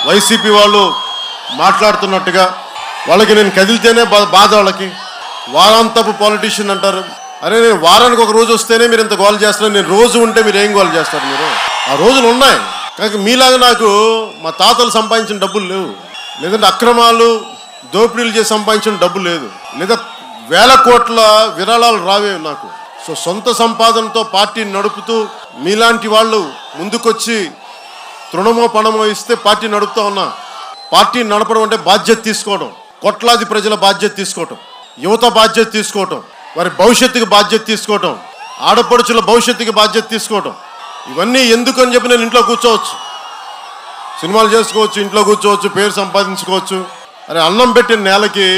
YCP వాళ్ళు మాట్లాడుతున్నట్టుగా వాళ్ళకి నేను కదిలితేనే బా- బాధ వాళ్ళకి వారాంతపు పాలిటీషియన్ అంటారు అరే నేను వారానికి ఒక రోజు వస్తేనే మీరు ఇంత గోల్ చేస్తున్నారు నేను రోజు ఉంటే మీరు ఏం గోల్ చేస్తారు మీరు ఆ రోజులు ఉన్నాయి కానీ మీలాగా నాకు మా తాతలు సంపాదించిన డబ్బులు లేవు లేదంటే అక్రమాలు దోపిడీలు చేసి సంపాదించిన డబ్బు లేదు లేదా వేల కోట్ల విరాళాలు రావే నాకు సో సొంత సంపాదనతో పార్టీని నడుపుతూ మీలాంటి వాళ్ళు ముందుకొచ్చి తృణమో పణమో ఇస్తే పార్టీ నడుపుతా ఉన్నా పార్టీని నడపడం అంటే బాధ్యత తీసుకోవడం కోట్లాది ప్రజల బాధ్యత తీసుకోవటం యువత బాధ్యత తీసుకోవటం వారి భవిష్యత్తుకి బాధ్యత తీసుకోవటం ఆడపడుచుల భవిష్యత్తుకి బాధ్యత తీసుకోవటం ఇవన్నీ ఎందుకు అని చెప్పి నేను ఇంట్లో కూర్చోవచ్చు సినిమాలు చేసుకోవచ్చు ఇంట్లో కూర్చోవచ్చు పేరు సంపాదించుకోవచ్చు అరే అన్నం పెట్టిన నేలకి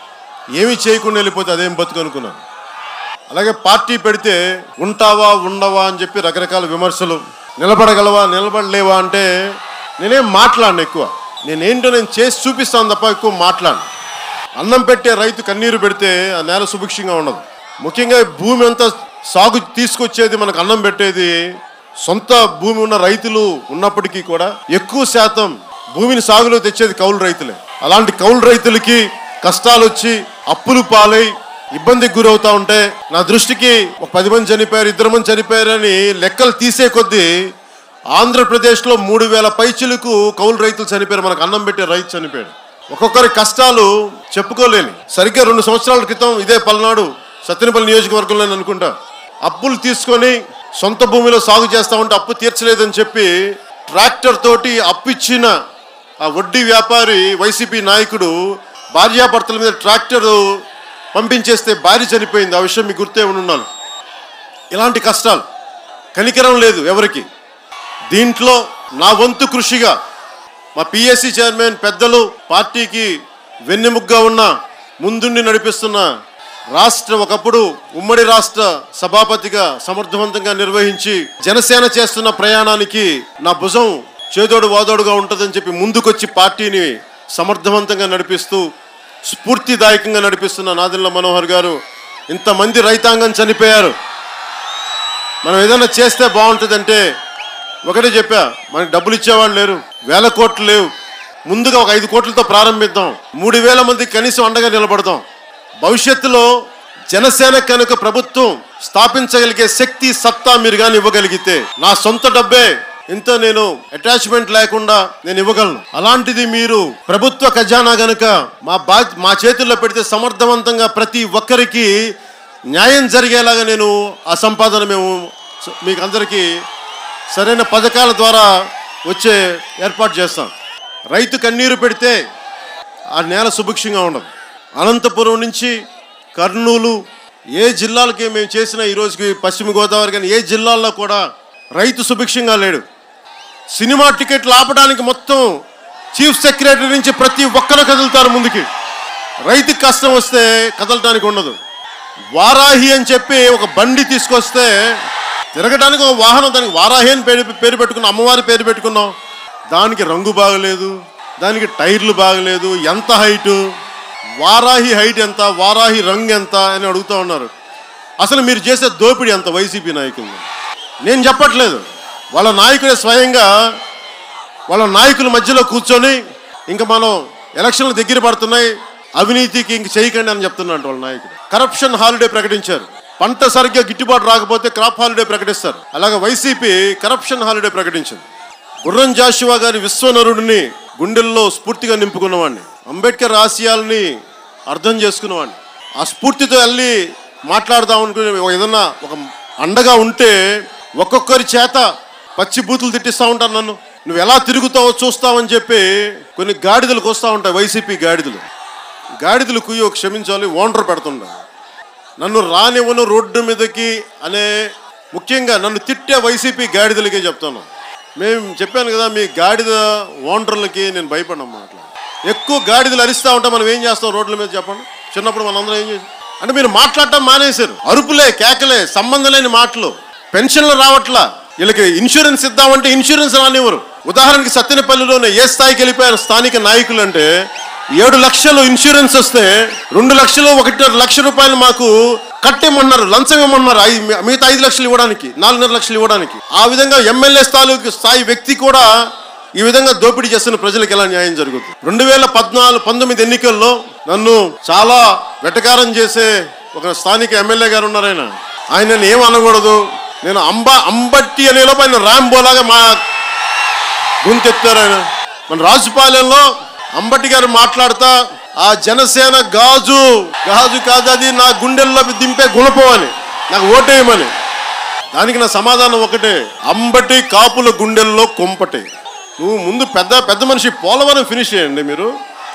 ఏమీ చేయకుండా వెళ్ళిపోతే అదేం బతుకు అనుకున్నాను అలాగే పార్టీ పెడితే ఉంటావా ఉండవా అని చెప్పి రకరకాల విమర్శలు నిలబడగలవా నిలబడలేవా అంటే నేనేం మాట్లాడను ఎక్కువ నేనేంటో నేను చేసి చూపిస్తాను తప్ప ఎక్కువ మాట్లాడను అన్నం పెట్టే రైతు కన్నీరు పెడితే ఆ నేల సుభిక్షంగా ఉండదు ముఖ్యంగా ఈ భూమి అంతా సాగు తీసుకొచ్చేది మనకు అన్నం పెట్టేది సొంత భూమి ఉన్న రైతులు ఉన్నప్పటికీ కూడా ఎక్కువ శాతం భూమిని సాగులో తెచ్చేది కౌలు రైతులే అలాంటి కౌలు రైతులకి కష్టాలు వచ్చి అప్పులు పాలై ఇబ్బందికి గురవుతా ఉంటే నా దృష్టికి ఒక పది మంది చనిపోయారు ఇద్దరు మంది చనిపోయారని లెక్కలు తీసే కొద్దీ ఆంధ్రప్రదేశ్లో మూడు వేల పైచులకు కౌలు రైతులు చనిపోయారు మనకు అన్నం పెట్టే రైతు చనిపోయాడు ఒక్కొక్కరి కష్టాలు చెప్పుకోలేని సరిగ్గా రెండు సంవత్సరాల క్రితం ఇదే పల్నాడు సత్యనపల్లి నియోజకవర్గంలో నేను అనుకుంటా అప్పులు తీసుకొని సొంత భూమిలో సాగు చేస్తా ఉంటే అప్పు తీర్చలేదని చెప్పి ట్రాక్టర్ తోటి అప్పు ఇచ్చిన ఆ వడ్డీ వ్యాపారి వైసీపీ నాయకుడు భార్యాభర్తల మీద ట్రాక్టర్ పంపించేస్తే భార్య చనిపోయింది ఆ విషయం మీకు గుర్తే ఉండాలి ఇలాంటి కష్టాలు కనికరం లేదు ఎవరికి దీంట్లో నా వంతు కృషిగా మా పిఎస్సి చైర్మన్ పెద్దలు పార్టీకి వెన్నెముగ్గా ఉన్న ముందుండి నడిపిస్తున్న రాష్ట్ర ఒకప్పుడు ఉమ్మడి రాష్ట్ర సభాపతిగా సమర్థవంతంగా నిర్వహించి జనసేన చేస్తున్న ప్రయాణానికి నా భుజం చేదోడు వాదోడుగా ఉంటుందని చెప్పి ముందుకొచ్చి పార్టీని సమర్థవంతంగా నడిపిస్తూ స్ఫూర్తిదాయకంగా నడిపిస్తున్న నాదిల్ల మనోహర్ గారు ఇంతమంది రైతాంగం చనిపోయారు మనం ఏదైనా చేస్తే బాగుంటుందంటే ఒకటే చెప్పా మనకి డబ్బులు ఇచ్చేవాళ్ళు లేరు వేల కోట్లు లేవు ముందుగా ఒక ఐదు కోట్లతో ప్రారంభిద్దాం మూడు వేల మంది కనీసం అండగా నిలబడదాం భవిష్యత్తులో జనసేన కనుక ప్రభుత్వం స్థాపించగలిగే శక్తి సత్తా మీరు కానీ ఇవ్వగలిగితే నా సొంత డబ్బే ఇంత నేను అటాచ్మెంట్ లేకుండా నేను ఇవ్వగలను అలాంటిది మీరు ప్రభుత్వ ఖజానా గనుక మా బా మా చేతుల్లో పెడితే సమర్థవంతంగా ప్రతి ఒక్కరికి న్యాయం జరిగేలాగా నేను ఆ సంపాదన మేము స- మీకు అందరికీ సరైన పథకాల ద్వారా వచ్చే ఏర్పాటు చేస్తాం రైతు కన్నీరు పెడితే ఆ నేల సుభిక్షంగా ఉండదు అనంతపురం నుంచి కర్నూలు ఏ జిల్లాలకి మేము చేసిన ఈ రోజుకి పశ్చిమ గోదావరి కానీ ఏ జిల్లాల్లో కూడా రైతు సుభిక్షంగా లేడు సినిమా టికెట్లు ఆపడానికి మొత్తం చీఫ్ సెక్రటరీ నుంచి ప్రతి ఒక్కరు కదులుతారు ముందుకి రైతుకి కష్టం వస్తే కదలటానికి ఉండదు వారాహి అని చెప్పి ఒక బండి తీసుకొస్తే తిరగడానికి ఒక వాహనం దానికి వారాహి అని పేరు పేరు పెట్టుకున్నాం అమ్మవారి పేరు పెట్టుకున్నాం దానికి రంగు బాగలేదు దానికి టైర్లు బాగలేదు ఎంత హైటు వారాహి హైట్ ఎంత వారాహి రంగు ఎంత అని అడుగుతూ ఉన్నారు అసలు మీరు చేసే దోపిడీ ఎంత వైసీపీ నాయకులు నేను చెప్పట్లేదు వాళ్ళ నాయకుడే స్వయంగా వాళ్ళ నాయకుల మధ్యలో కూర్చొని ఇంకా మనం ఎలక్షన్లు దగ్గర పడుతున్నాయి అవినీతికి ఇంక చేయకండి అని చెప్తున్నాడు వాళ్ళ నాయకుడు కరప్షన్ హాలిడే ప్రకటించారు పంట సరిగ్గా గిట్టుబాటు రాకపోతే క్రాప్ హాలిడే ప్రకటిస్తారు అలాగే వైసీపీ కరప్షన్ హాలిడే ప్రకటించింది గుర్రం జాషువా గారి విశ్వనరుడిని గుండెల్లో స్ఫూర్తిగా నింపుకున్నవాడిని అంబేద్కర్ ఆశయాల్ని అర్థం చేసుకున్నవాడిని ఆ స్ఫూర్తితో వెళ్ళి మాట్లాడదాం అనుకునే ఏదన్నా ఒక అండగా ఉంటే ఒక్కొక్కరి చేత పచ్చి బూతులు తిట్టిస్తూ ఉంటాను నన్ను నువ్వు ఎలా తిరుగుతావో చూస్తావని చెప్పి కొన్ని గాడిదలకు వస్తూ ఉంటాయి వైసీపీ గాడిదలు గాడిదలు కుయ్యో క్షమించాలి ఓనర్ పెడుతుంటా నన్ను రానివ్వను రోడ్డు మీదకి అనే ముఖ్యంగా నన్ను తిట్టే వైసీపీ గాడిదలకే చెప్తాను మేము చెప్పాను కదా మీ గాడిద ఓనర్లకి నేను భయపడిన మాటలు ఎక్కువ గాడిదలు అరిస్తూ ఉంటే మనం ఏం చేస్తాం రోడ్ల మీద చెప్పండి చిన్నప్పుడు మనందరం ఏం చేసాం అంటే మీరు మాట్లాడటం మానేశారు అరుపులే కేకలే సంబంధం లేని మాటలు పెన్షన్లు రావట్లా వీళ్ళకి ఇన్సూరెన్స్ ఇద్దామంటే ఇన్సూరెన్స్ రానివ్వరు ఉదాహరణకి సత్తెనపల్లిలోనే ఏ స్థాయికి వెళ్ళిపోయారు స్థానిక నాయకులు అంటే ఏడు లక్షలు ఇన్సూరెన్స్ వస్తే రెండు లక్షలు ఒకటిన్నర లక్ష రూపాయలు మాకు కట్టేమన్నారు లంచం ఇవ్వమన్నారు ఐదు మిగతా ఐదు లక్షలు ఇవ్వడానికి నాలుగున్నర లక్షలు ఇవ్వడానికి ఆ విధంగా ఎమ్మెల్యే స్థాయి స్థాయి వ్యక్తి కూడా ఈ విధంగా దోపిడీ చేస్తున్న ప్రజలకు ఎలా న్యాయం జరుగుతుంది రెండు వేల పద్నాలుగు పంతొమ్మిది ఎన్నికల్లో నన్ను చాలా వెటకారం చేసే ఒక స్థానిక ఎమ్మెల్యే గారు ఉన్నారు ఆయన ఆయన ఏం అనకూడదు నేను అంబ అంబట్టి అనే లోపు ఆయన రాంబోలాగా మా గొంతెత్తారు ఆయన మన రాజుపాలెంలో అంబటి గారు మాట్లాడుతా ఆ జనసేన గాజు గాజు కాదు అది నా గుండెల్లో దింపే గుణపం అని నాకు ఓటేయమని దానికి నా సమాధానం ఒకటే అంబటి కాపుల గుండెల్లో కొంపటి నువ్వు ముందు పెద్ద పెద్ద మనిషి పోలవరం ఫినిష్ చేయండి మీరు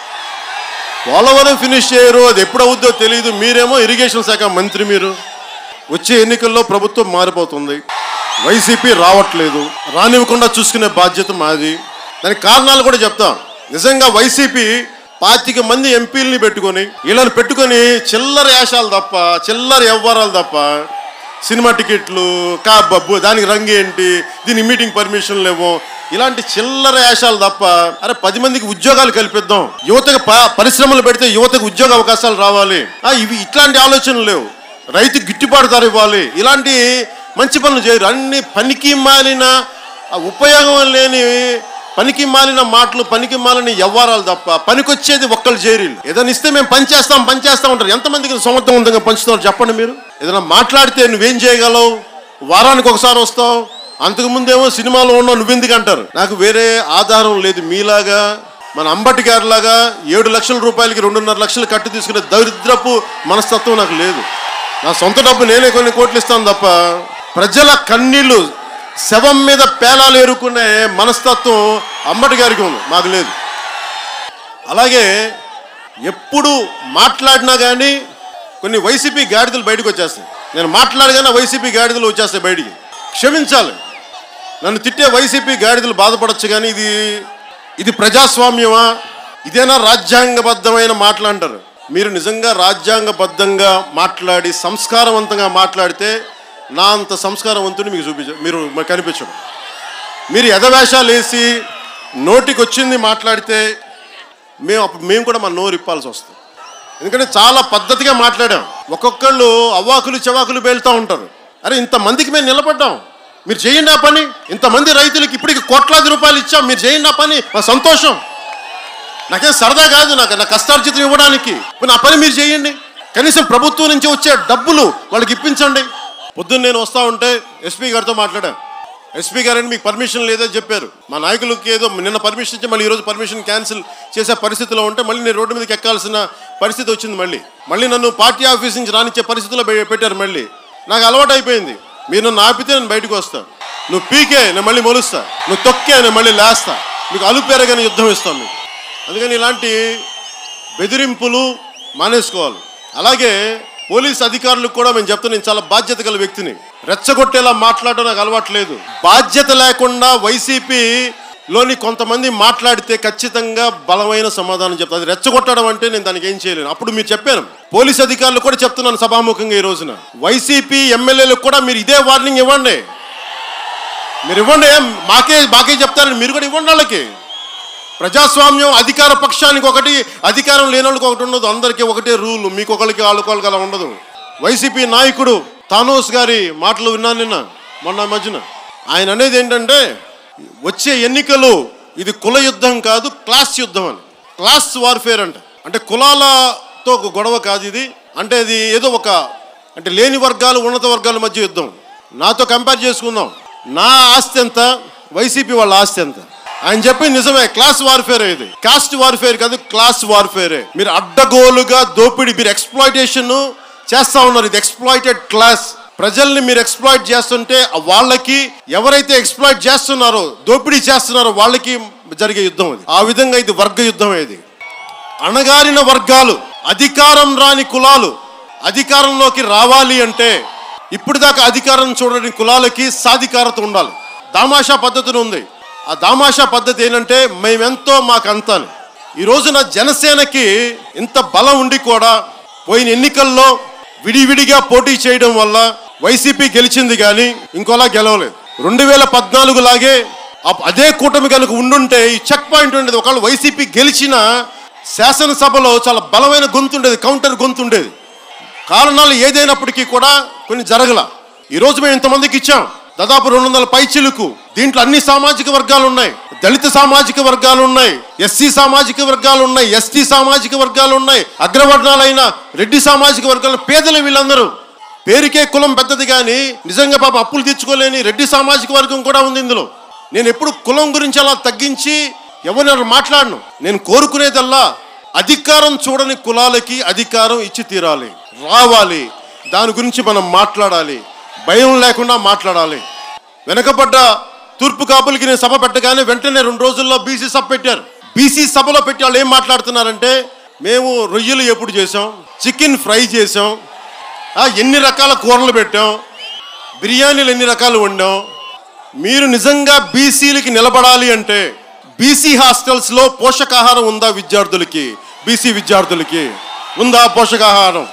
పోలవరం ఫినిష్ చేయరు అది ఎప్పుడు అవుద్దో తెలియదు మీరేమో ఇరిగేషన్ శాఖ మంత్రి మీరు వచ్చే ఎన్నికల్లో ప్రభుత్వం మారిపోతుంది వైసీపీ రావట్లేదు రానివ్వకుండా చూసుకునే బాధ్యత మాది దానికి కారణాలు కూడా చెప్తాం నిజంగా వైసీపీ పాతిక మంది ఎంపీలని పెట్టుకొని వీళ్ళని పెట్టుకొని చిల్లర యాశాలు తప్ప చిల్లర వ్యవహారాలు తప్ప సినిమా టికెట్లు కా బబ్బు దానికి రంగు ఏంటి దీని మీటింగ్ పర్మిషన్ లేవు ఇలాంటి చిల్లర యాశాలు తప్ప అరే పది మందికి ఉద్యోగాలు కల్పిద్దాం యువతకు ప- పరిశ్రమలు పెడితే యువతకు ఉద్యోగ అవకాశాలు రావాలి ఆ, ఇవి ఇట్లాంటి ఆలోచనలు లేవు రైతుకి గిట్టుబాటు ధర ఇవ్వాలి ఇలాంటి మంచి పనులు చేయరు అన్ని పనికి మాలిన ఆ ఉపయోగం లేని పనికి మాలిన మాటలు పనికి మాలిన వ్యవహారాలు తప్ప పనికొచ్చేది ఒక్కళ్ళు చేరీలు ఏదైనా ఇస్తే మేము పని చేస్తాం పని చేస్తాం ఉంటారు ఎంతమందికి సమర్థవంతంగా పంచుతున్నారు చెప్పండి మీరు ఏదైనా మాట్లాడితే నువ్వేం చేయగలవు వారానికి ఒకసారి వస్తావు అంతకుముందేమో సినిమాలో ఉన్నావు నువ్వెందుకు అంటారు నాకు వేరే ఆధారం లేదు మీలాగా మన అంబటి గారిలాగా ఏడు లక్షల రూపాయలకి రెండున్నర లక్షలు కట్టు తీసుకునే దరిద్రపు మనస్తత్వం నాకు లేదు నా సొంత డబ్బు నేనే కొన్ని కోట్లు ఇస్తాను తప్ప ప్రజల కన్నీళ్లు శవం మీద పేలాలు ఏరుకునే మనస్తత్వం అంబటి గారికి ఉంది మాకు లేదు అలాగే ఎప్పుడు మాట్లాడినా కానీ కొన్ని వైసీపీ గాడిదలు బయటకు వచ్చేస్తాయి నేను మాట్లాడగానే వైసీపీ గాడిదలు వచ్చేస్తాయి బయటికి క్షమించాలి నన్ను తిట్టే వైసీపీ గాడిదలు బాధపడచ్చు కానీ ఇది ఇది ప్రజాస్వామ్యమా ఇదేనా రాజ్యాంగబద్ధమైన మాటలు అంటారు మీరు నిజంగా రాజ్యాంగబద్ధంగా మాట్లాడి సంస్కారవంతంగా మాట్లాడితే నా అంత సంస్కారవంతుని మీకు చూపించ మీరు మాకు కనిపించడం మీరు ఎదవేషాలు వేసి నోటికి వచ్చింది మాట్లాడితే మేము అప్పుడు మేము కూడా మన నోరు ఇప్పాల్సి వస్తుంది ఎందుకంటే చాలా పద్ధతిగా మాట్లాడాం ఒక్కొక్కళ్ళు అవ్వాకులు చెవాకులు పేలుతూ ఉంటారు అరే ఇంతమందికి మేము నిలబడ్డాం మీరు చేయండి ఆ పని ఇంతమంది రైతులకి ఇప్పటికి కోట్లాది రూపాయలు ఇచ్చాం మీరు చేయండి ఆ పని మా సంతోషం నాకేం సరదా కాదు నాకు నా కష్టార్జితం ఇవ్వడానికి ఇప్పుడు నా పని మీరు చేయండి కనీసం ప్రభుత్వం నుంచి వచ్చే డబ్బులు వాళ్ళకి ఇప్పించండి పొద్దున్న నేను వస్తా ఉంటే ఎస్పీ గారితో మాట్లాడాను ఎస్పీ గారని మీకు పర్మిషన్ లేదని చెప్పారు మా నాయకులకి ఏదో నిన్న పర్మిషన్ ఇచ్చి మళ్ళీ ఈరోజు పర్మిషన్ క్యాన్సిల్ చేసే పరిస్థితిలో ఉంటే మళ్ళీ నేను రోడ్డు మీదకి ఎక్కాల్సిన పరిస్థితి వచ్చింది మళ్ళీ మళ్ళీ నన్ను పార్టీ ఆఫీస్ నుంచి రానిచ్చే పరిస్థితిలో పె- పెట్టారు మళ్ళీ నాకు అలవాటు అయిపోయింది మీరు నన్ను ఆపితే నేను బయటకు వస్తా నువ్వు పీకే నేను మళ్ళీ మొలుస్తా నువ్వు తొక్కే నేను మళ్ళీ లేస్తా మీకు అలుపేరగానే యుద్ధం ఇస్తాను మీకు అందుకని ఇలాంటి బెదిరింపులు మానేసుకోవాలి అలాగే పోలీస్ అధికారులకు కూడా మేము చెప్తాను నేను చాలా బాధ్యత గల వ్యక్తిని రెచ్చగొట్టేలా మాట్లాడడం నాకు అలవాటు లేదు బాధ్యత లేకుండా వైసీపీ లోని కొంతమంది మాట్లాడితే ఖచ్చితంగా బలమైన సమాధానం చెప్తాను అది రెచ్చగొట్టడం అంటే నేను దానికి ఏం చేయలేను అప్పుడు మీరు చెప్పాను పోలీస్ అధికారులు కూడా చెప్తున్నాను సభాముఖంగా ఈ రోజున వైసీపీ ఎమ్మెల్యేలకు కూడా మీరు ఇదే వార్నింగ్ ఇవ్వండి మీరు ఇవ్వండి ఏం మాకే మాకే చెప్తారని మీరు కూడా ఇవ్వండి వాళ్ళకి ప్రజాస్వామ్యం అధికార పక్షానికి ఒకటి అధికారం లేని వాళ్ళకి ఒకటి ఉండదు అందరికీ ఒకటే రూల్ మీకు ఒకరికి వాళ్ళకి అలా ఉండదు వైసీపీ నాయకుడు తానోస్ గారి మాటలు విన్నాను నిన్న మొన్న మధ్యన ఆయన అనేది ఏంటంటే వచ్చే ఎన్నికలు ఇది కుల యుద్ధం కాదు క్లాస్ యుద్ధం అని క్లాస్ వార్ఫేర్ అంట అంటే కులాలతో ఒక గొడవ కాదు ఇది అంటే ఇది ఏదో ఒక అంటే లేని వర్గాలు ఉన్నత వర్గాల మధ్య యుద్ధం నాతో కంపేర్ చేసుకుందాం నా ఆస్తి ఎంత వైసీపీ వాళ్ళ ఆస్తి ఎంత ఆయన చెప్పింది నిజమే క్లాస్ వార్ఫేర్ ఇది కాస్ట్ వార్ఫేర్ కాదు క్లాస్ వార్ఫేరే మీరు అడ్డగోలుగా దోపిడీ మీరు ఎక్స్ప్లాయిటేషన్ చేస్తా ఉన్నారు ఇది ఎక్స్ప్లాయిటెడ్ క్లాస్ ప్రజల్ని మీరు ఎక్స్ప్లాయిట్ చేస్తుంటే వాళ్ళకి ఎవరైతే ఎక్స్ప్లాయిట్ చేస్తున్నారో దోపిడీ చేస్తున్నారో వాళ్ళకి జరిగే యుద్ధం ఇది ఆ విధంగా ఇది వర్గ యుద్ధం ఇది అణగారిన వర్గాలు అధికారం రాని కులాలు అధికారంలోకి రావాలి అంటే ఇప్పుడు దాకా అధికారం చూడని కులాలకి సాధికారత ఉండాలి దామాషా పద్ధతిని ఉంది ఆ దామాషా పద్ధతి ఏంటంటే మేమెంతో మాకంత అని ఈ రోజున జనసేనకి ఇంత బలం ఉండి కూడా పోయిన ఎన్నికల్లో విడివిడిగా పోటీ చేయడం వల్ల వైసీపీ గెలిచింది కానీ ఇంకోలా గెలవలేదు రెండు వేల పద్నాలుగు లాగే అప్- అదే కూటమి కనుక ఉండుంటే ఈ చెక్ పాయింట్ ఉండేది ఒకవేళ వైసీపీ గెలిచిన శాసనసభలో చాలా బలమైన గొంతు ఉండేది కౌంటర్ గొంతు ఉండేది కారణాలు ఏదైనప్పటికీ కూడా కొన్ని జరగల ఈరోజు మేము ఇంతమందికి ఇచ్చాం దాదాపు రెండు వందల పైచిలుకు దీంట్లో అన్ని సామాజిక వర్గాలు ఉన్నాయి దళిత సామాజిక వర్గాలు ఉన్నాయి ఎస్సీ సామాజిక వర్గాలు ఉన్నాయి ఎస్టీ సామాజిక వర్గాలు ఉన్నాయి అగ్రవర్ణాలైన రెడ్డి సామాజిక వర్గాలు పేదలు వీళ్ళందరూ పేరుకే కులం పెద్దది కానీ నిజంగా పాప అప్పులు తీర్చుకోలేని రెడ్డి సామాజిక వర్గం కూడా ఉంది ఇందులో నేను ఎప్పుడు కులం గురించి అలా తగ్గించి ఎవరిని మాట్లాడను నేను కోరుకునేదల్లా అధికారం చూడని కులాలకి అధికారం ఇచ్చి తీరాలి రావాలి దాని గురించి మనం మాట్లాడాలి భయం లేకుండా మాట్లాడాలి వెనకబడ్డ తూర్పు కాపులకి నేను సభ పెట్టగానే వెంటనే రెండు రోజుల్లో బీసీ సభ పెట్టారు బీసీ సభలో పెట్టి వాళ్ళు ఏం మాట్లాడుతున్నారంటే మేము రొయ్యలు ఎప్పుడు చేసాం చికెన్ ఫ్రై చేసాం ఆ, ఎన్ని రకాల కూరలు పెట్టాం బిర్యానీలు ఎన్ని రకాలు వండాం మీరు నిజంగా బీసీలకి నిలబడాలి అంటే బీసీ హాస్టల్స్లో పోషకాహారం ఉందా విద్యార్థులకి బీసీ విద్యార్థులకి ఉందా పోషకాహారం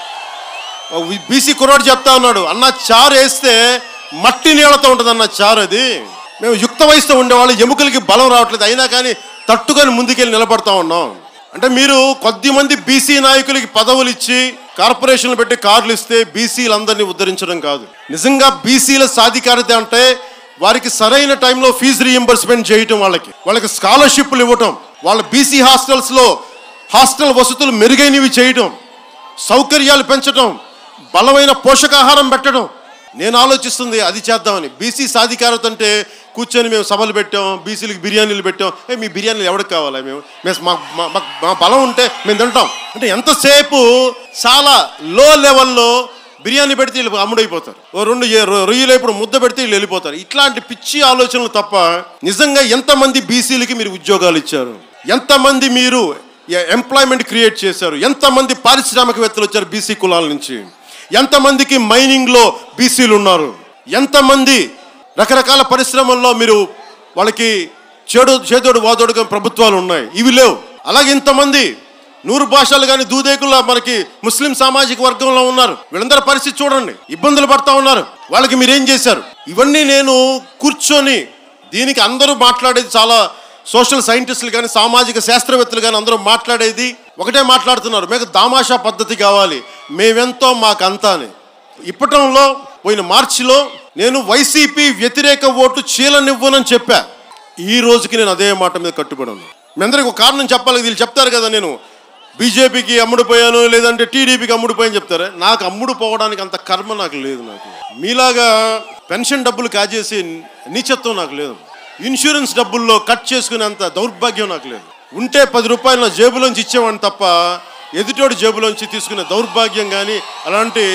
బీసీ కుర్రాడు చెప్తా ఉన్నాడు అన్న చారు వేస్తే మట్టి నీళ్ళతో ఉంటుంది అన్న చారు అది మేము యుక్త వయసుతో ఉండేవాళ్ళు ఎముకలకి బలం రావట్లేదు అయినా కానీ తట్టుకొని ముందుకెళ్ళి నిలబడతా ఉన్నాం అంటే మీరు కొద్ది మంది బీసీ నాయకులకి పదవులు ఇచ్చి కార్పొరేషన్లు పెట్టి కార్లు ఇస్తే బీసీలందరినీ ఉద్ధరించడం కాదు నిజంగా బీసీల సాధికారత అంటే వారికి సరైన టైంలో ఫీజు రీఎంబర్స్మెంట్ చేయటం వాళ్ళకి వాళ్ళకి స్కాలర్షిప్లు ఇవ్వటం వాళ్ళ బీసీ హాస్టల్స్లో హాస్టల్ వసతులు మెరుగైనవి చేయటం సౌకర్యాలు పెంచడం బలమైన పోషకాహారం పెట్టడం నేను ఆలోచిస్తుంది అది చేద్దామని బీసీ సాధికారత అంటే కూర్చొని మేము సభలు పెట్టాం బీసీలకు బిర్యానీలు పెట్టాం ఏ మీ బిర్యానీలు ఎవరికి కావాలా మేము మేము మా మా- మా- మా బలం ఉంటే మేము తింటాం అంటే ఎంతసేపు చాలా లో లెవెల్లో బిర్యానీ పెడితే వీళ్ళు అమ్ముడైపోతారు ఓ రెండు ఏ- రొ- రొయ్యలు ఇప్పుడు ముద్ద పెడితే వీళ్ళు వెళ్ళిపోతారు ఇట్లాంటి పిచ్చి ఆలోచనలు తప్ప నిజంగా ఎంతమంది బీసీలకి మీరు ఉద్యోగాలు ఇచ్చారు ఎంతమంది మీరు ఎంప్లాయ్మెంట్ క్రియేట్ చేశారు ఎంతమంది పారిశ్రామికవేత్తలు వచ్చారు బీసీ కులాల నుంచి ఎంతమందికి మైనింగ్లో బీసీలు ఉన్నారు ఎంతమంది రకరకాల పరిశ్రమల్లో మీరు వాళ్ళకి చేడు చేదోడు వాదోడుగా ప్రభుత్వాలు ఉన్నాయి ఇవి లేవు అలాగే ఇంతమంది నూరు భాషలు కానీ దూదేకుల్లో మనకి ముస్లిం సామాజిక వర్గంలో ఉన్నారు వీళ్ళందరి పరిస్థితి చూడండి ఇబ్బందులు పడతా ఉన్నారు వాళ్ళకి మీరేం చేశారు ఇవన్నీ నేను కూర్చొని దీనికి అందరూ మాట్లాడేది చాలా సోషల్ సైంటిస్టులు కానీ సామాజిక శాస్త్రవేత్తలు కానీ అందరూ మాట్లాడేది ఒకటే మాట్లాడుతున్నారు మీకు దామాషా పద్ధతి కావాలి మేమెంతో మాకంతా అని ఇప్పటంలో పోయిన మార్చిలో నేను వైసీపీ వ్యతిరేక ఓటు చీలనివ్వనని చెప్పా ఈ రోజుకి నేను అదే మాట మీద కట్టుబడి ఉన్నాను మీ అందరికి ఒక కారణం చెప్పాలి వీళ్ళు చెప్తారు కదా నేను బీజేపీకి అమ్ముడుపోయాను లేదంటే టీడీపీకి అమ్ముడుపోయాను చెప్తారు నాకు అమ్ముడు పోవడానికి అంత కర్మ నాకు లేదు నాకు మీలాగా పెన్షన్ డబ్బులు కాజేసి నీచత్వం నాకు లేదు ఇన్సూరెన్స్ డబ్బుల్లో కట్ చేసుకునేంత దౌర్భాగ్యం నాకు లేదు ఉంటే పది రూపాయలు నా జేబులోంచి ఇచ్చేవాడిని తప్ప ఎదుటోడి జేబులోంచి తీసుకునే దౌర్భాగ్యం కానీ అలాంటి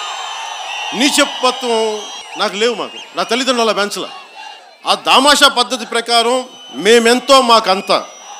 నీచత్వం నాకు లేవు మాకు నా తల్లిదండ్రులు అలా పెంచల ఆ దామాషా పద్ధతి ప్రకారం మేమెంతో మాకంత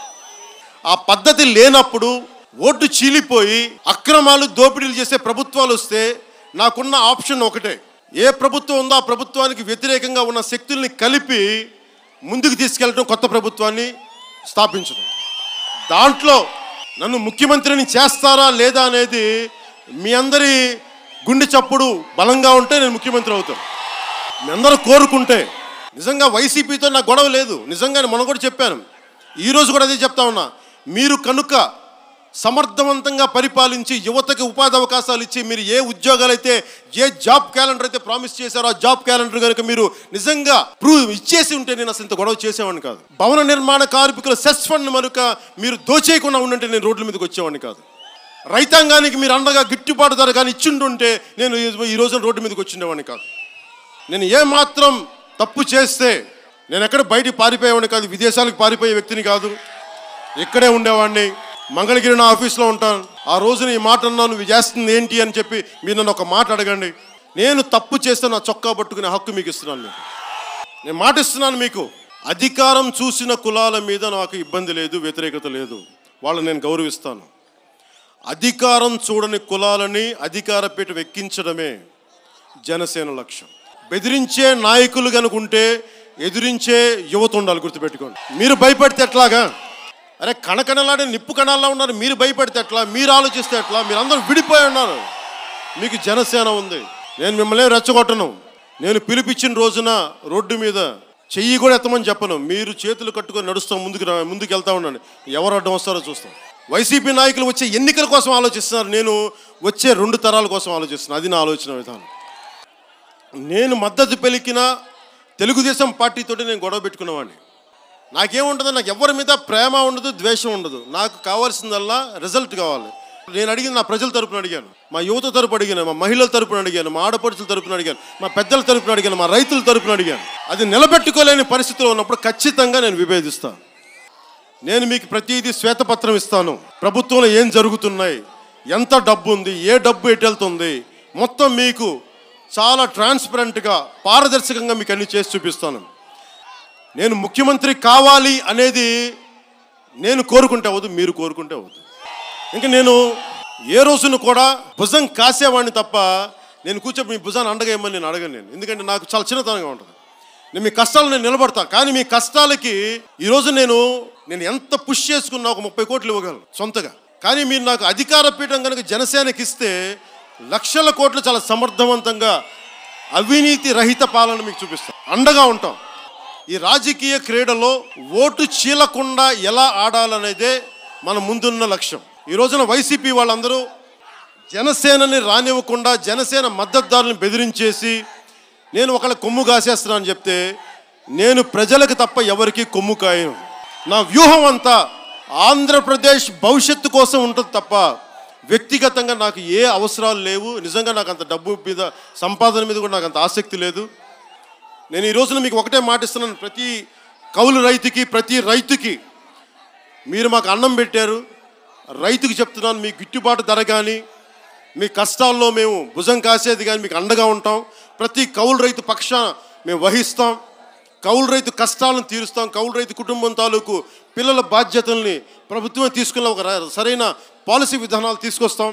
ఆ పద్ధతి లేనప్పుడు ఓటు చీలిపోయి అక్రమాలు దోపిడీలు చేసే ప్రభుత్వాలు వస్తే నాకున్న ఆప్షన్ ఒకటే ఏ ప్రభుత్వం ఉందో ఆ ప్రభుత్వానికి వ్యతిరేకంగా ఉన్న శక్తుల్ని కలిపి ముందుకు తీసుకెళ్ళడం కొత్త ప్రభుత్వాన్ని స్థాపించడం దాంట్లో నన్ను ముఖ్యమంత్రిని చేస్తారా లేదా అనేది మీ అందరి గుండె చప్పుడు బలంగా ఉంటే నేను ముఖ్యమంత్రి అవుతాను మీ అందరూ కోరుకుంటే నిజంగా వైసీపీతో నాకు గొడవ లేదు నిజంగా మనం కూడా చెప్పాను ఈరోజు కూడా అదే చెప్తా ఉన్నా మీరు కనుక సమర్థవంతంగా పరిపాలించి యువతకి ఉపాధి అవకాశాలు ఇచ్చి మీరు ఏ ఉద్యోగాలు అయితే ఏ జాబ్ క్యాలెండర్ అయితే ప్రామిస్ చేశారో ఆ జాబ్ క్యాలెండర్ కనుక మీరు నిజంగా ప్రూవ్ ఇచ్చేసి ఉంటే నేను అసలు ఇంత గొడవ చేసేవాడిని కాదు భవన నిర్మాణ కార్మికుల సెస్ ఫండ్ మనుక మీరు దోచేయకుండా ఉండంటే నేను రోడ్ల మీదకి వచ్చేవాడిని కాదు రైతాంగానికి మీరు అండగా గిట్టుబాటు ధర కానీ ఇచ్చిండుంటే నేను ఈ- ఈ రోజున రోడ్డు మీదకి వచ్చిండేవాడిని కాదు నేను ఏమాత్రం తప్పు చేస్తే నేను ఎక్కడ బయటికి పారిపోయేవాడిని కాదు విదేశాలకు పారిపోయే వ్యక్తిని కాదు ఇక్కడే ఉండేవాడిని మంగళగిరి నా ఆఫీస్లో ఉంటాను ఆ రోజున ఈ మాట అన్నాను నువ్వు చేస్తుంది ఏంటి అని చెప్పి మీరు నన్ను ఒక మాట అడగండి నేను తప్పు చేస్తే నా చొక్కా పట్టుకునే హక్కు మీకు ఇస్తున్నాను మీకు నేను మాట ఇస్తున్నాను మీకు అధికారం చూసిన కులాల మీద నాకు ఇబ్బంది లేదు వ్యతిరేకత లేదు వాళ్ళని నేను గౌరవిస్తాను అధికారం చూడని కులాలని అధికార పీఠం ఎక్కించడమే జనసేన లక్ష్యం బెదిరించే నాయకులు కనుకుంటే ఎదిరించే యువత ఉండాలి గుర్తుపెట్టుకోండి మీరు భయపడితే ఎట్లాగా అరే కణకణలాడే నిప్పు కణాల్లో ఉన్నారు మీరు భయపడితే ఎట్లా మీరు ఆలోచిస్తే ఎట్లా మీరు అందరూ విడిపోయి ఉన్నారు మీకు జనసేన ఉంది నేను మిమ్మల్ని ఏం రెచ్చగొట్టను నేను పిలిపించిన రోజున రోడ్డు మీద చెయ్యి కూడా ఎత్తమని చెప్పను మీరు చేతులు కట్టుకొని నడుస్తాం ముందుకు రా- ముందుకు వెళ్తా ఉండండి ఎవరు అడ్డం వస్తారో చూస్తాం వైసీపీ నాయకులు వచ్చే ఎన్నికల కోసం ఆలోచిస్తున్నారు నేను వచ్చే రెండు తరాల కోసం ఆలోచిస్తున్నాను అది నా ఆలోచన విధానం నేను మద్దతు పలికిన తెలుగుదేశం పార్టీతోటి నేను గొడవ పెట్టుకున్నవాడిని నాకేముండదు నాకు ఎవరి మీద ప్రేమ ఉండదు ద్వేషం ఉండదు నాకు కావాల్సిందల్లా రిజల్ట్ కావాలి నేను అడిగింది నా ప్రజల తరపున అడిగాను మా యువత తరపు అడిగాను మా మహిళల తరపున అడిగాను మా ఆడపడుచుల తరపున అడిగాను మా పెద్దల తరపున అడిగాను మా రైతుల తరపున అడిగాను అది నిలబెట్టుకోలేని పరిస్థితిలో ఉన్నప్పుడు ఖచ్చితంగా నేను విభేదిస్తాను నేను మీకు ప్రతిదీ శ్వేతపత్రం ఇస్తాను ప్రభుత్వంలో ఏం జరుగుతున్నాయి ఎంత డబ్బు ఉంది ఏ డబ్బు ఎటు వెళ్తుంది మొత్తం మీకు చాలా ట్రాన్స్పరెంట్గా పారదర్శకంగా మీకు అన్ని చేసి చూపిస్తాను నేను ముఖ్యమంత్రి కావాలి అనేది నేను కోరుకుంటే అవ్వదు మీరు కోరుకుంటే అవ్వదు ఇంకా నేను ఏ రోజును కూడా భుజం కాసేవాడిని తప్ప నేను కూర్చొని మీ భుజాన్ని అండగేయమని నేను అడగను నేను ఎందుకంటే నాకు చాలా చిన్నతనంగా ఉంటుంది నేను మీ కష్టాలు నేను నిలబడతా కానీ మీ కష్టాలకి ఈరోజు నేను నేను ఎంత పుష్ చేసుకున్నా ఒక ముప్పై కోట్లు ఇవ్వగలను సొంతగా కానీ మీరు నాకు అధికార పీఠం కనుక జనసేనకి ఇస్తే లక్షల కోట్లు చాలా సమర్థవంతంగా అవినీతి రహిత పాలన మీకు చూపిస్తాం అండగా ఉంటాం ఈ రాజకీయ క్రీడలో ఓటు చీలకుండా ఎలా ఆడాలనేదే మన ముందున్న లక్ష్యం ఈ రోజున వైసీపీ వాళ్ళందరూ జనసేనని రానివ్వకుండా జనసేన మద్దతుదారులను బెదిరించేసి నేను ఒకళ్ళ కొమ్ము కాసేస్తున్నాను చెప్తే నేను ప్రజలకు తప్ప ఎవరికి కొమ్ము కాయను నా వ్యూహం అంతా ఆంధ్రప్రదేశ్ భవిష్యత్తు కోసం ఉంటుంది తప్ప వ్యక్తిగతంగా నాకు ఏ అవసరాలు లేవు నిజంగా నాకు అంత డబ్బు మీద సంపాదన మీద కూడా నాకు అంత ఆసక్తి లేదు నేను ఈ రోజున మీకు ఒకటే మాటిస్తున్నాను ప్రతి కౌలు రైతుకి ప్రతి రైతుకి మీరు మాకు అన్నం పెట్టారు రైతుకి చెప్తున్నాను మీ గిట్టుబాటు ధర కానీ మీ కష్టాల్లో మేము భుజం కాసేది కానీ మీకు అండగా ఉంటాం ప్రతి కౌలు రైతు పక్షాన మేము వహిస్తాం కౌలు రైతు కష్టాలను తీరుస్తాం కౌలు రైతు కుటుంబం తాలూకు పిల్లల బాధ్యతల్ని ప్రభుత్వమే తీసుకున్న ఒక ర- సరైన పాలసీ విధానాలు తీసుకొస్తాం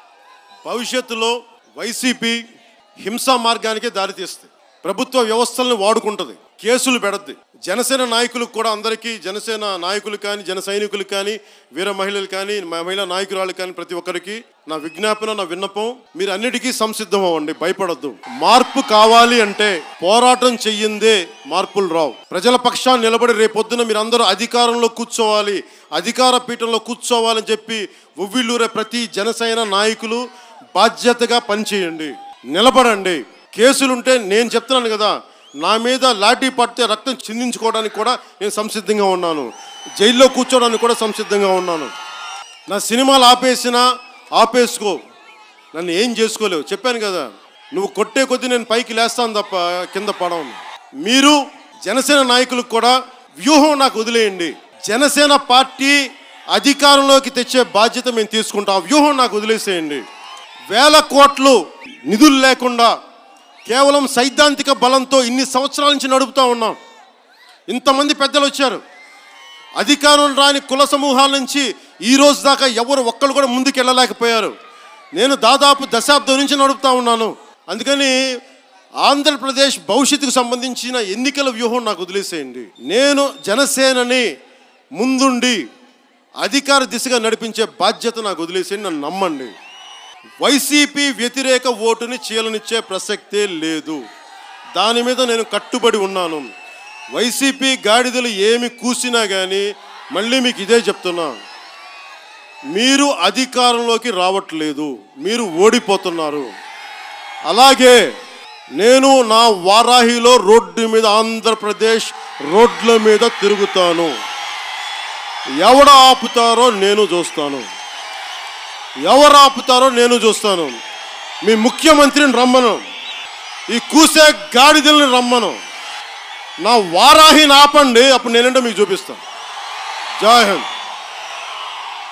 భవిష్యత్తులో వైసీపీ హింసా మార్గానికే దారితీస్తుంది ప్రభుత్వ వ్యవస్థలను వాడుకుంటుంది కేసులు పెడద్ది జనసేన నాయకులకు కూడా అందరికీ జనసేన నాయకులు కానీ జన సైనికులు కానీ వీర మహిళలు కానీ మ- మహిళా నాయకురాలు కానీ ప్రతి ఒక్కరికి నా విజ్ఞాపన నా విన్నపం మీరు అన్నిటికీ సంసిద్ధం అవ్వండి భయపడద్దు మార్పు కావాలి అంటే పోరాటం చెయ్యిందే మార్పులు రావు ప్రజల పక్షాన్ని నిలబడి రేపొద్దున మీరు అందరూ అధికారంలో కూర్చోవాలి అధికార పీఠంలో కూర్చోవాలని చెప్పి ఉవ్విళ్ళూరే ప్రతి జనసేన నాయకులు బాధ్యతగా పనిచేయండి నిలబడండి కేసులుంటే నేను చెప్తున్నాను కదా నా మీద లాఠీ పడితే రక్తం చిందించుకోవడానికి కూడా నేను సంసిద్ధంగా ఉన్నాను జైల్లో కూర్చోవడానికి కూడా సంసిద్ధంగా ఉన్నాను నా సినిమాలు ఆపేసినా ఆపేసుకో నన్ను ఏం చేసుకోలేవు చెప్పాను కదా నువ్వు కొట్టే కొద్దీ నేను పైకి లేస్తాను తప్ప కింద పడవను మీరు జనసేన నాయకులకు కూడా వ్యూహం నాకు వదిలేయండి జనసేన పార్టీ అధికారంలోకి తెచ్చే బాధ్యత మేము తీసుకుంటాం ఆ వ్యూహం నాకు వదిలేసేయండి వేల కోట్లు నిధులు లేకుండా కేవలం సైద్ధాంతిక బలంతో ఇన్ని సంవత్సరాల నుంచి నడుపుతా ఉన్నాం ఇంతమంది పెద్దలు వచ్చారు అధికారం రాని కుల సమూహాల నుంచి ఈ రోజు దాకా ఎవరు ఒక్కరు కూడా ముందుకు వెళ్ళలేకపోయారు నేను దాదాపు దశాబ్దం నుంచి నడుపుతా ఉన్నాను అందుకని ఆంధ్రప్రదేశ్ భవిష్యత్తుకు సంబంధించిన ఎన్నికల వ్యూహం నాకు వదిలేసేయండి నేను జనసేనని ముందుండి అధికార దిశగా నడిపించే బాధ్యత నాకు వదిలేసేయండి నన్ను నమ్మండి వైసీపీ వ్యతిరేక ఓటుని చీలనిచ్చే ప్రసక్తే లేదు దాని మీద నేను కట్టుబడి ఉన్నాను వైసీపీ గాడిదలు ఏమి కూసినా కానీ మళ్ళీ మీకు ఇదే చెప్తున్నా మీరు అధికారంలోకి రావట్లేదు మీరు ఓడిపోతున్నారు అలాగే నేను నా వారాహిలో రోడ్డు మీద ఆంధ్రప్రదేశ్ రోడ్ల మీద తిరుగుతాను ఎవడ ఆపుతారో నేను చూస్తాను ఎవరు ఆపుతారో నేను చూస్తాను మీ ముఖ్యమంత్రిని రమ్మను ఈ కూసే గాడిదల్ని రమ్మను నా వారాహిని ఆపండి అప్పుడు నేనంటే మీకు చూపిస్తాను జై హింద్